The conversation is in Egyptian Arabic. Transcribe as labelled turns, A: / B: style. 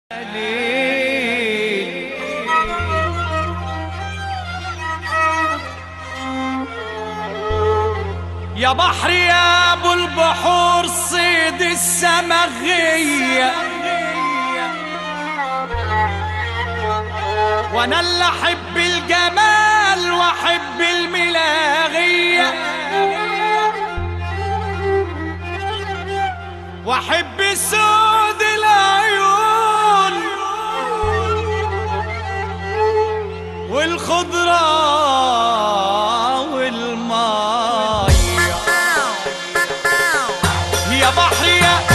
A: ليل يا بحر يا ابو البحور صيد السمغية وانا اللي احب الجمال واحب الملاغية واحب سود العيون والخضرة والمية يا بحر يا